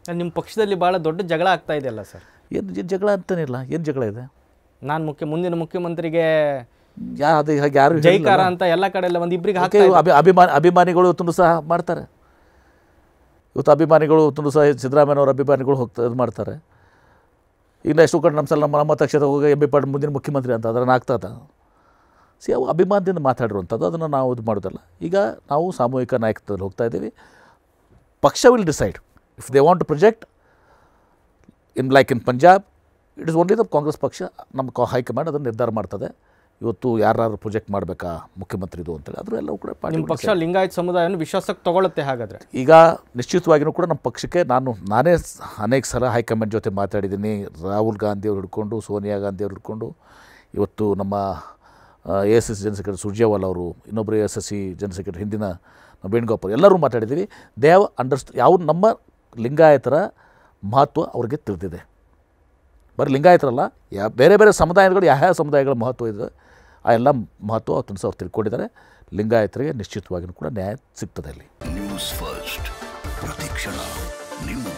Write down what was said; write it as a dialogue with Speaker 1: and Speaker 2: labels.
Speaker 1: ನಿಮ್ಮ ಪಕ್ಷದಲ್ಲಿ ಭಾಳ ದೊಡ್ಡ ಜಗಳ ಆಗ್ತಾ ಇದೆಯಲ್ಲ ಸರ್
Speaker 2: ಏನು ಏನು ಜಗಳ ಅಂತೇನಿಲ್ಲ ಏನು ಜಗಳ ಇದೆ
Speaker 1: ನಾನು ಮುಖ್ಯ ಮುಂದಿನ ಮುಖ್ಯಮಂತ್ರಿಗೆ
Speaker 2: ಯಾ ಅದು ಹಾಗೆ ಯಾರು ಹೇಳಿಲ್ಲ.
Speaker 1: ಜೈಕಾರ ಅಂತ ಎಲ್ಲ ಕಡೆ ಎಲ್ಲ ಒಂದು ಇಬ್ಬರಿಗೆ
Speaker 2: ಓಕೆ,
Speaker 1: ಹಾಕ್ತಾ
Speaker 2: ಅಭಿ ಅಭಿಮಾನಿ ಅಭಿಮಾನಿಗಳು ಇವತ್ತು ಸಹ ಮಾಡ್ತಾರೆ ಇವತ್ತು ಅಭಿಮಾನಿಗಳು ಇವತ್ತು ಸಹ ಸಿದ್ದರಾಮಯ್ಯನವ್ರ ಅಭಿಮಾನಿಗಳು ಹೋಗ್ತಾ ಇದು ಮಾಡ್ತಾರೆ ಈಗ ಎಷ್ಟು ಕಡೆ ನಮ್ಮ ಸಲ ನಮ್ಮ ನಮ್ಮ ತಕ್ಷಣ ಹೋಗಿ ಎಂ ಬಿ ಪಾಟೀಲ್ ಮುಂದಿನ ಮುಖ್ಯಮಂತ್ರಿ ಅಂತ ಅದನ್ನು ಆಗ್ತದ ಸಿ ಅವು ಅಭಿಮಾನದಿಂದ ಮಾತಾಡಿರುವಂಥದ್ದು ಅದನ್ನು ನಾವು ಇದು ಮಾಡೋದಲ್ಲ ಈಗ ನಾವು ಸಾಮೂಹಿಕ ನಾಯಕತ್ವದಲ್ಲಿ ಹೋಗ್ತಾ ಇದ್ದೀವಿ ಪಕ್ಷ will decide if they want to project in like in Punjab it is only the Congress ಪಕ್ಷ ನಮ್ಮ ಕಾ ಹೈಕಮಾಂಡ್ ಅದನ್ನು ನಿರ್ಧಾರ ಮಾಡ್ತದೆ ಇವತ್ತು ಯಾರು ಪ್ರೊಜೆಕ್ಟ್ ಮಾಡಬೇಕಾ ಮುಖ್ಯಮಂತ್ರಿದು ಅಂತೇಳಿ ಅದ್ರ ಎಲ್ಲವೂ ಕೂಡ
Speaker 1: ನಿಮ್ಮ
Speaker 2: ಪಾರ್ಟಿ
Speaker 1: ಪಕ್ಷ ಲಿಂಗಾಯತ್ ಸಮುದಾಯವನ್ನು ವಿಶ್ವಾಸಕ್ಕೆ ತಗೊಳುತ್ತೆ ಹಾಗಾದ್ರೆ
Speaker 2: ಈಗ ನಿಶ್ಚಿತವಾಗಿಯೂ ಕೂಡ ನಮ್ಮ ಪಕ್ಷಕ್ಕೆ ನಾನು ನಾನೇ ಸ್- ಅನೇಕ ಸಲ ಹೈಕಮಾಂಡ್ ಜೊತೆ ಮಾತಾಡಿದ್ದೀನಿ ರಾಹುಲ್ ಗಾಂಧಿ ಅವ್ರು ಹಿಡ್ಕೊಂಡು ಸೋನಿಯಾ ಗಾಂಧಿ ಅವ್ರು ಹಿಡ್ಕೊಂಡು ಇವತ್ತು ನಮ್ಮ A S S general secretary Surjewala ಅವರು ಇನ್ನೊಬ್ಬರು S S C general secretary ಹಿಂದಿನ ವೇಣುಗೋಪಾಲ್ ಎಲ್ಲರೂ ಮಾತಾಡಿದ್ದೀವಿ ದೇ ಹ್ಯಾವ್ ಅಂಡರ್ಸ್ಟ್ ಯಾವ ನಮ್ಮ ಲಿಂಗಾಯತರ ಮಹತ್ವ ಅವ್ರಿಗೆ ತಿಳಿದಿದೆ ಬರೀ ಲಿಂಗಾಯತರಲ್ಲ ಯಾ ಬೇರೆ ಬೇರೆ ಸಮುದಾಯಗಳು ಯಾವ ಸಮುದಾಯಗಳ ಮಹತ್ವ ಇದೆ ಆ ಎಲ್ಲ ಮಹತ್ವ ಅವತ್ತು ಅವ್ರು ತಿಳ್ಕೊಂಡಿದ್ದಾರೆ ಲಿಂಗಾಯತರಿಗೆ ನಿಶ್ಚಿತವಾಗಿಯೂ ಕೂಡ ನ್ಯಾಯ ಸಿಗ್ತದೆ ಅಲ್ಲಿ
Speaker 3: ನ್ಯೂಸ್ ಫಸ್ಟ್ ಪ್ರತಿಕ್ಷಣ ನಿಮ್ಮ